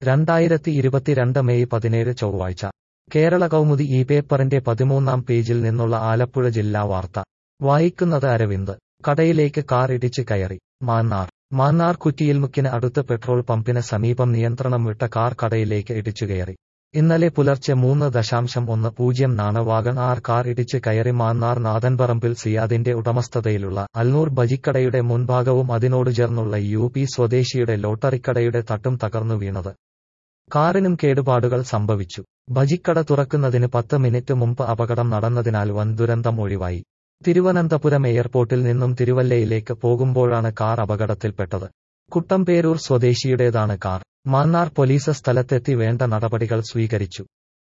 രണ്ടായിരത്തി ഇരുപത്തിരണ്ട് മെയ് പതിനേഴ് ചൊവ്വാഴ്ച കേരള കൗമുദി ഈ പേപ്പറിന്റെ പതിമൂന്നാം പേജിൽ നിന്നുള്ള ആലപ്പുഴ ജില്ലാ വാർത്ത വായിക്കുന്നത് അരവിന്ദ് കടയിലേക്ക് കാർ ഇടിച്ച് കയറി മാന്നാർ മാന്നാർ കുറ്റിയിൽമുക്കിന് അടുത്ത് പെട്രോൾ പമ്പിന് സമീപം നിയന്ത്രണം വിട്ട കാർ കടയിലേക്ക് ഇടിച്ചുകയറി ഇന്നലെ പുലർച്ചെ മൂന്ന് ദശാംശം ഒന്ന് പൂജ്യം നാണ് വാഗൺ ആർ കാർ ഇടിച്ച് കയറി മാന്നാർ നാദൻപറമ്പിൽ സിയാദിന്റെ ഉടമസ്ഥതയിലുള്ള അൽനൂർ ബജിക്കടയുടെ മുൻഭാഗവും അതിനോട് ചേർന്നുള്ള യു പി സ്വദേശിയുടെ ലോട്ടറിക്കടയുടെ തട്ടും തകർന്നു വീണത് കാറിനും കേടുപാടുകൾ സംഭവിച്ചു ഭജിക്കട തുറക്കുന്നതിന് പത്ത് മിനിറ്റ് മുമ്പ് അപകടം നടന്നതിനാൽ വൻ ദുരന്തം ഒഴിവായി തിരുവനന്തപുരം എയർപോർട്ടിൽ നിന്നും തിരുവല്ലയിലേക്ക് പോകുമ്പോഴാണ് കാർ അപകടത്തിൽപ്പെട്ടത് കുട്ടമ്പേരൂർ സ്വദേശിയുടേതാണ് കാർ മാന്നാർ പോലീസ് സ്ഥലത്തെത്തി വേണ്ട നടപടികൾ സ്വീകരിച്ചു